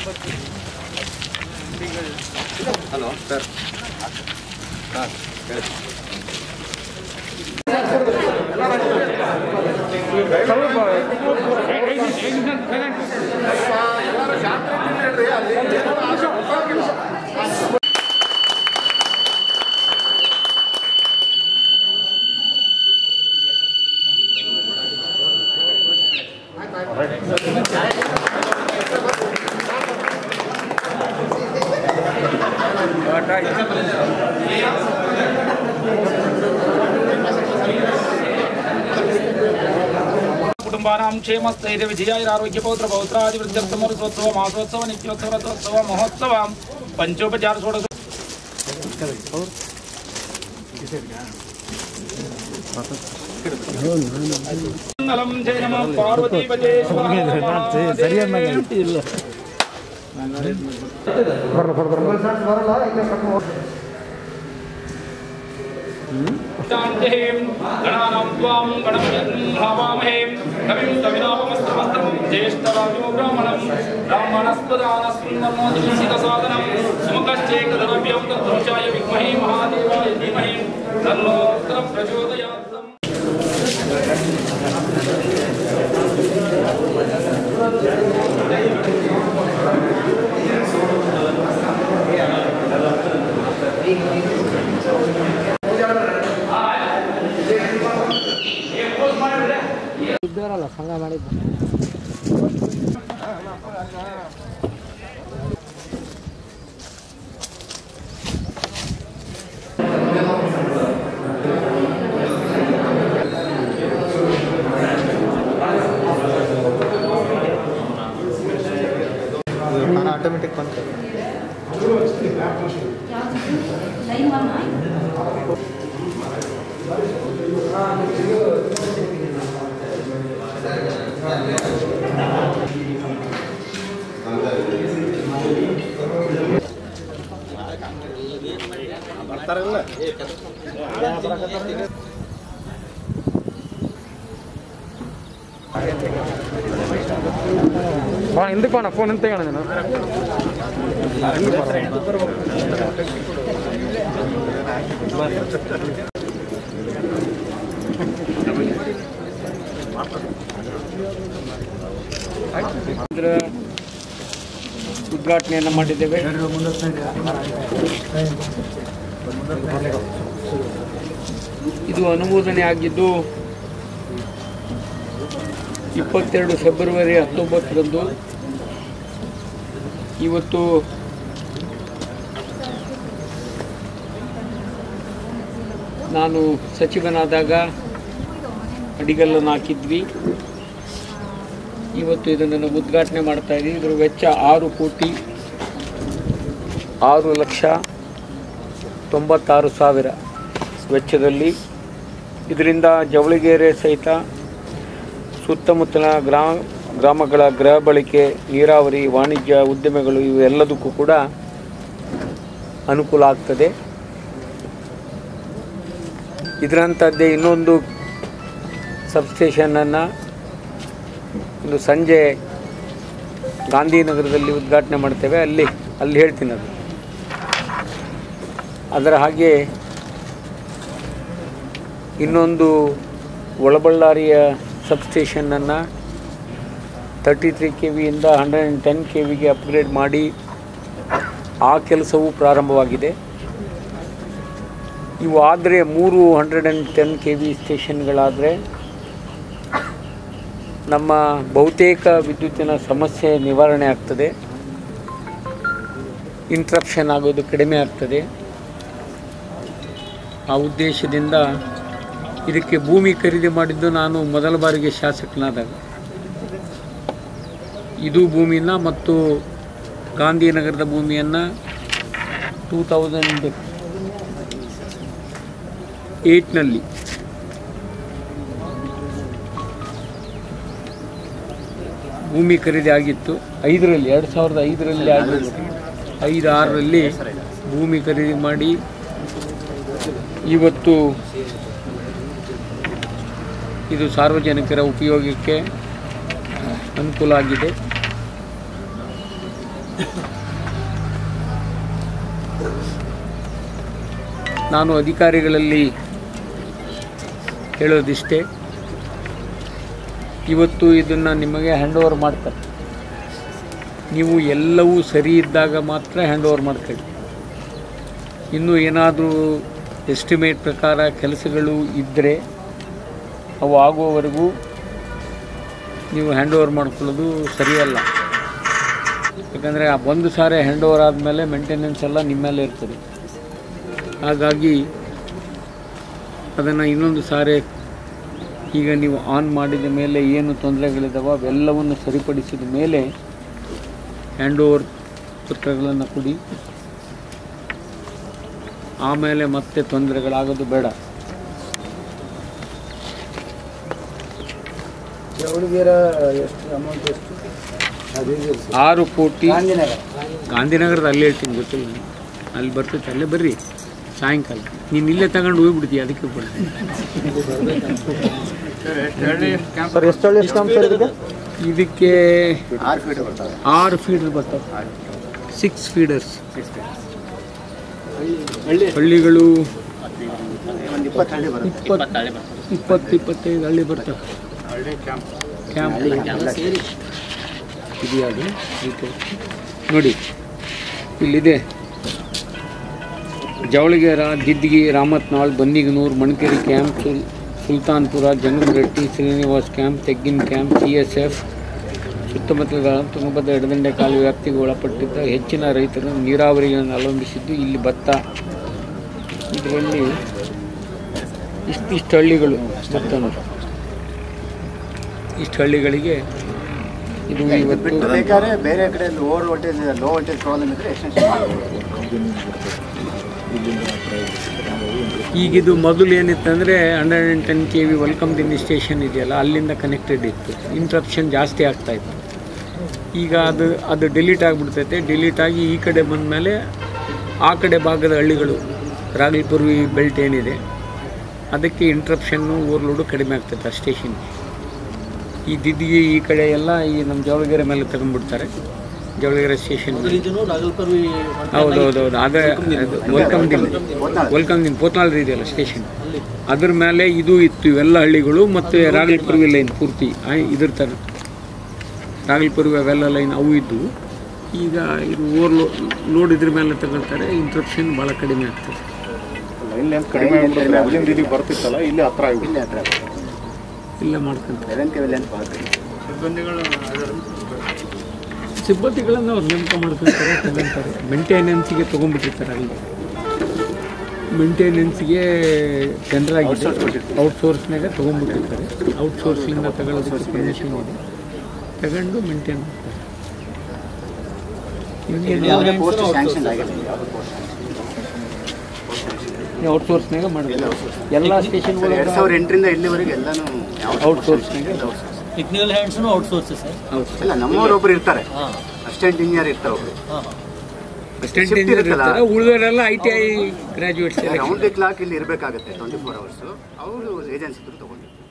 Hello sir కుటుంబానాం క్షేమస్థైర్య విజయాయురారోగ్య పౌత్ర పౌత్రాదివృద్ధ్యర్థమరుసోత్సవ మాసోత్సవ నిత్యోత్సవ రథోత్సవ మహోత్సవ పంచోపచార షోడశ మంగళం జయ నమ పార్వతీ शान्तिं गणानां त्वां गणपतिं भावामहे कविं कविनापमस्त्रमस्त्रं ज्येष्ठराजो ब्राह्मणं ब्राह्मणस्पदानस्मिन्नमोदितसादनं सुमुखश्चैकद्रव्यं तद्धुषाय विद्महे महादेवाय धीमहि तन्नोऽस्त्रं प्रचोदयात् ಇದ್ದವರಲ್ಲ ಸಂಘ ಮಾಡಿದ್ದು ಆಟೋಮೆಟಿಕ್ ಬಂತು ఎందుకు పోనా ఫోన్ అంతే కదా నేను ಇದರ ಉದ್ಘಾಟನೆಯನ್ನು ಮಾಡಿದ್ದೇವೆ ಇದು ಅನುಮೋದನೆ ಆಗಿದ್ದು ಇಪ್ಪತ್ತೆರಡು ಫೆಬ್ರವರಿ ಹತ್ತೊಂಬತ್ತರಂದು ಇವತ್ತು ನಾನು ಸಚಿವನಾದಾಗ ಅಡಿಗಲ್ಲನ್ನು ಹಾಕಿದ್ವಿ ಇವತ್ತು ಇದನ್ನು ನಾವು ಉದ್ಘಾಟನೆ ಮಾಡ್ತಾ ಇದ್ದೀವಿ ಇದರ ವೆಚ್ಚ ಆರು ಕೋಟಿ ಆರು ಲಕ್ಷ ತೊಂಬತ್ತಾರು ಸಾವಿರ ವೆಚ್ಚದಲ್ಲಿ ಇದರಿಂದ ಜವಳಿಗೆರೆ ಸಹಿತ ಸುತ್ತಮುತ್ತಲ ಗ್ರಾಮ ಗ್ರಾಮಗಳ ಗೃಹ ಬಳಕೆ ನೀರಾವರಿ ವಾಣಿಜ್ಯ ಉದ್ಯಮಗಳು ಇವೆಲ್ಲದಕ್ಕೂ ಕೂಡ ಅನುಕೂಲ ಆಗ್ತದೆ ಇದರಂಥದ್ದೇ ಇನ್ನೊಂದು ಸಬ್ಸ್ಟೇಷನನ್ನು ಇಂದು ಸಂಜೆ ಗಾಂಧಿನಗರದಲ್ಲಿ ಉದ್ಘಾಟನೆ ಮಾಡ್ತೇವೆ ಅಲ್ಲಿ ಅಲ್ಲಿ ಹೇಳ್ತೀನಿ ಅದು ಅದರ ಹಾಗೆ ಇನ್ನೊಂದು ಒಳಬಳ್ಳಾರಿಯ ಸಬ್ಸ್ಟೇಷನನ್ನು ತರ್ಟಿ ತ್ರೀ ಕೆ ವಿಯಿಂದ ಹಂಡ್ರೆಡ್ ಆ್ಯಂಡ್ ಟೆನ್ ಕೆ ವಿಗೆ ಅಪ್ಗ್ರೇಡ್ ಮಾಡಿ ಆ ಕೆಲಸವೂ ಪ್ರಾರಂಭವಾಗಿದೆ ಇವು ಆದರೆ ಮೂರು hundred and ten K V ಸ್ಟೇಷನ್ಗಳಾದರೆ ನಮ್ಮ ಬಹುತೇಕ ವಿದ್ಯುತ್ತಿನ ಸಮಸ್ಯೆ ನಿವಾರಣೆ ಆಗ್ತದೆ ಇಂಟ್ರಪ್ಷನ್ ಆಗೋದು ಕಡಿಮೆ ಆಗ್ತದೆ ಆ ಉದ್ದೇಶದಿಂದ ಇದಕ್ಕೆ ಭೂಮಿ ಖರೀದಿ ಮಾಡಿದ್ದು ನಾನು ಮೊದಲ ಬಾರಿಗೆ ಶಾಸಕನಾದಾಗ ಇದು ಭೂಮಿನ ಮತ್ತು ಗಾಂಧಿನಗರದ ಭೂಮಿಯನ್ನು ಟೂ ತೌಸಂಡ್ ಏಯ್ಟ್ನಲ್ಲಿ ಭೂಮಿ ಖರೀದಿ ಆಗಿತ್ತು ಐದರಲ್ಲಿ ಎರಡು ಸಾವಿರದ ಐದರಲ್ಲಿ ಆಗಿತ್ತು ಐದು ಆರರಲ್ಲಿ ಭೂಮಿ ಖರೀದಿ ಮಾಡಿ ಇವತ್ತು ಇದು ಸಾರ್ವಜನಿಕರ ಉಪಯೋಗಕ್ಕೆ ಅನುಕೂಲ ಆಗಿದೆ ನಾನು ಅಧಿಕಾರಿಗಳಲ್ಲಿ ಹೇಳೋದಿಷ್ಟೇ ಇವತ್ತು ಇದನ್ನು ನಿಮಗೆ ಹ್ಯಾಂಡ್ ಓವರ್ ಮಾಡ್ತಾರೆ ನೀವು ಎಲ್ಲವೂ ಸರಿ ಇದ್ದಾಗ ಮಾತ್ರ ಹ್ಯಾಂಡ್ ಓವರ್ ಮಾಡ್ಕೊಳ್ಳಿ ಇನ್ನು ಏನಾದರೂ ಎಸ್ಟಿಮೇಟ್ ಪ್ರಕಾರ ಕೆಲಸಗಳು ಇದ್ದರೆ ಅವು ಆಗುವವರೆಗೂ ನೀವು ಹ್ಯಾಂಡ್ ಓವರ್ ಮಾಡ್ಕೊಳ್ಳೋದು ಸರಿಯಲ್ಲ ಯಾಕಂದರೆ ಆ ಒಂದು ಸಾರಿ ಹ್ಯಾಂಡ್ ಓವರ್ ಆದಮೇಲೆ ಮೇಂಟೆನೆನ್ಸ್ ಎಲ್ಲ ನಿಮ್ಮ ಮೇಲೆ ಇರ್ತದೆ ಹಾಗಾಗಿ ಅದನ್ನು ಇನ್ನೊಂದು ಸಾರಿ ಈಗ ನೀವು ಆನ್ ಮಾಡಿದ ಮೇಲೆ ಏನು ತೊಂದರೆಗಳಿದ್ದಾವೆ ಅವೆಲ್ಲವನ್ನು ಸರಿಪಡಿಸಿದ ಮೇಲೆ ಹ್ಯಾಂಡ್ ಓವರ್ ಪತ್ರಗಳನ್ನು ಕೊಡಿ ಆಮೇಲೆ ಮತ್ತೆ ತೊಂದರೆಗಳಾಗೋದು ಬೇಡ ಜವಳಿಗೆರ ಎಷ್ಟು ಅಮೌಂಟ್ ಎಷ್ಟು ಆರು ಕೋಟಿ ಗಾಂಧಿನಗರ ಗಾಂಧಿನಗರದ ಅಲ್ಲೇ ಹೇಳ್ತೀನಿ ಗೊತ್ತಿಲ್ಲ ನನಗೆ. ಅಲ್ಲಿ ಬರ್ತೈತೆ ಅಲ್ಲೇ ಬರ್ರಿ ಸಾಯಂಕಾಲ ನೀನು ಇಲ್ಲೇ ತಗೊಂಡು ಹೋಗ್ಬಿಡ್ತೀಯ ಅದಕ್ಕೆ ಕೊಡ್ತೀನಿ ಸರ್ ಎಷ್ಟು ಹಳ್ಳಿ ಎಷ್ಟು ಸರ್ ಇದಕ್ಕೆ ಇದಕ್ಕೆ ಆರು ಫೀಟ್ ಬರ್ತವೆ ಆರು ಫೀಡರ್ ಬರ್ತವೆ ಸಿಕ್ಸ್ ಫೀಡರ್ಸ್ ಹಳ್ಳಿಗಳು ಒಂದು ಇಪ್ಪತ್ತು ಹಳ್ಳಿ ಬರುತ್ತೆ ಇಪ್ಪತ್ತು ಇಪ್ಪತ್ತು ಇಪ್ಪತ್ತೈದು ಹಳ್ಳಿ ಬರ್ತವೆ ಕ್ಯಾಂಪ್ ಇದೆಯಾ ಅದು ಐತೆ. ನೋಡಿ ಇಲ್ಲಿದೆ ಜವಳಿಗೆರ ದಿದ್ದಿಗಿ ರಾಮತ್ನಾಳ್ ಬನ್ನಿಗನೂರು ಮಣಕೇರಿ ಕ್ಯಾಂಪ್ ಸುಲ್ ಸುಲ್ತಾನ್ಪುರ ಜಂಗಮರಟ್ಟಿ ಶ್ರೀನಿವಾಸ್ ಕ್ಯಾಂಪ್ ತೆಗ್ಗಿನ ಕ್ಯಾಂಪ್ ಸಿ ಎಸ್ ಎಫ್ ಸುತ್ತಮುತ್ತಲ ತುಂಗಭದ್ರಾ ಎಡದಂಡೆ ಕಾಲು ವ್ಯಾಪ್ತಿಗೆ ಒಳಪಟ್ಟಿದ್ದ ಹೆಚ್ಚಿನ ರೈತರು ನೀರಾವರಿಗಳನ್ನು ಅವಲಂಬಿಸಿದ್ದು ಇಲ್ಲಿ ಭತ್ತ ಇದರಲ್ಲಿ ಇಷ್ಟಿಷ್ಟು ಹಳ್ಳಿಗಳು ಭತ್ತ ನೋಡಿ ಇಷ್ಟು ಹಳ್ಳಿಗಳಿಗೆ ಇದು ಇದು ಇವತ್ತು ಬಿಟ್ಟು ಬೇಕಾದ್ರೆ ಬೇರೆ ಕಡೆ lower voltage low voltage problem ಇದ್ರೆ ಎಕ್ಸ್ಟೆನ್ಷನ್ ಮಾಡ್ಬೋದು ಈಗಿದು ಮೊದಲು ಏನಿತ್ತಂದರೆ hundred and ten K V ವೆಲ್ಕಮ್ ದಿನ ಸ್ಟೇಷನ್ ಇದೆಯಲ್ಲ ಅಲ್ಲಿಂದ ಕನೆಕ್ಟೆಡ್ ಇತ್ತು ಇಂಟ್ರಪ್ಷನ್ ಜಾಸ್ತಿ ಆಗ್ತಾ ಇತ್ತು ಈಗ ಅದು ಅದು ಡಿಲೀಟ್ ಆಗಿಬಿಡ್ತೈತೆ ಡಿಲೀಟ್ ಆಗಿ ಈ ಕಡೆ ಬಂದಮೇಲೆ ಆ ಕಡೆ ಭಾಗದ ಹಳ್ಳಿಗಳು ರಾಗಲ್ಪುರ್ವಿ ಬೆಲ್ಟ್ ಏನಿದೆ ಅದಕ್ಕೆ ಇಂಟ್ರಪ್ಷನ್ನು ಓವರ್ಲೋಡು ಕಡಿಮೆ ಆಗ್ತೈತೆ ಆ ಸ್ಟೇಷನ್ಗೆ ಈ ದಿದ್ದಿಗೆ ಈ ಕಡೆ ಎಲ್ಲ ಈ ನಮ್ಮ ಜವಳಗೆರೆ ಮೇಲೆ ತಗೊಂಡ್ಬಿಡ್ತಾರೆ ಜವಳಗೆರೆ ಸ್ಟೇಷನ್ ಹೌದು ಹೌದು ಹೌದು ಅದೇ ವೆಲ್ಕಮ್ ದಿನ ವೆಲ್ಕಮ್ ದಿನ ಪೋತ್ನಾಳ್ ಇದೆಯಲ್ಲ ಸ್ಟೇಷನ್ ಅದ್ರ ಮೇಲೆ ಇದು ಇತ್ತು ಇವೆಲ್ಲ ಹಳ್ಳಿಗಳು ಮತ್ತು ರಾಗಲ್ಪುರ್ವಿ ಲೈನ್ ಪೂರ್ತಿ ಆ, ಇದ್ರ ಥರ ರಾಗಲ್ಪುರ್ವಿ ಅವೆಲ್ಲ ಲೈನ್ ಅವು ಇದ್ದವು ಈಗ ಇದು ಓವರ್ ಲೋಡ್ ಇದ್ರ ಮೇಲೆ ತಗೊಳ್ತಾರೆ ಇಂಟ್ರಪ್ಷನ್ ಭಾಳ ಕಡಿಮೆ ಆಗ್ತದೆ ಲೈನ್ ಲೆಂತ್ ಕಡಿಮೆ ಆಗ್ಬಿಟ್ರೆ ಅಲ್ಲಿಂದ ಇಲ್ಲಿಗೆ ಬರ್ತಿತ್ತಲ್ಲ ಇಲ್ಲಿ ಹತ್ರ ಆಗ್ಬಿಟ್ಟು ಇಲ್ಲಿ ಹತ್ರ ಇಲ್ಲ ಮಾಡ್ಕೊಂತಾರೆ ಲೆವೆನ್ ಕೆ ಲೆಂತ್ ಭಾಳ ಕಡಿಮೆ ಸಿಬ್ಬಂದಿಗಳನ್ನು ಅವ್ರು ನೇಮಕ ಮಾಡ್ಕೊಳ್ತಾರೆ ತಗೊಂತಾರೆ ಮೇಂಟೆನೆನ್ಸಿಗೆ ತೊಗೊಂಡ್ಬಿಟ್ಟಿರ್ತಾರೆ ಅಲ್ಲಿ ಮೇಂಟೆನೆನ್ಸ್ಗೆ ಜನರಾಗಿದೆ ಔಟ್ಸೋರ್ಸ್ನಾಗ ತೊಗೊಂಡ್ಬಿಟ್ಟಿರ್ತಾರೆ ಔಟ್ಸೋರ್ಸ್ಲಿಂದ ತಗೊಳ್ಳೋದಕ್ಕೆ ಪರ್ಮಿಷನ್ ಇದೆ ತಗೊಂಡು ಮೇಂಟೈನ್ ಮಾಡ್ತಾರೆ ಯಾವುದೇ ಪೋಸ್ಟ್ ಸ್ಯಾಂಕ್ಷನ್ ಆಗಿಲ್ಲ ಯಾವುದೇ ಪೋಸ್ಟ್ ಔಟ್ಸೋರ್ಸ್ನಾಗ ಮಾಡಬೇಕು ಎಲ್ಲ ಸ್ಟೇಷನ್ಗಳು ಎರಡು ಸಾವಿರ ಎಂಟರಿಂದ ಇಲ್ಲಿವರೆಗೆ ಎಲ್ಲಾನು ಯಾವ ಔಟ್ಸೋರ್ಸ್ನಾಗ ಟೆಕ್ನಿಕಲ್ ಹ್ಯಾಂಡ್ಸ್ನು ಔಟ್ಸೋರ್ಸ್ ಸರ್ ಔಟ್ಸೋರ್ಸ್ ಇಲ್ಲ ನಮ್ಮವ್ರು ಒಬ್ರು ಇರ್ತಾರೆ ಹಾಂ ಅಸಿಸ್ಟೆಂಟ್ ಇಂಜಿನಿಯರ್ ಇರ್ತಾರೆ ಒಬ್ರು ಹಾಂ ಅಸಿಸ್ಟೆಂಟ್ Shift ಇಂಜಿನಿಯರ್ ಇರುತ್ತಲ್ಲ? ಇರ್ತಾರೆ ಉಳಿದವರೆಲ್ಲ I T I graduates round the clock ಇಲ್ಲಿ ಇರಬೇಕಾಗುತ್ತೆ ಟ್ವೆಂಟಿ ಫೋರ್ ಅವರ್ಸ್ ಅವರು ಏಜೆನ್ಸಿ ತಗೊಂಡಿರ್ತಾರೆ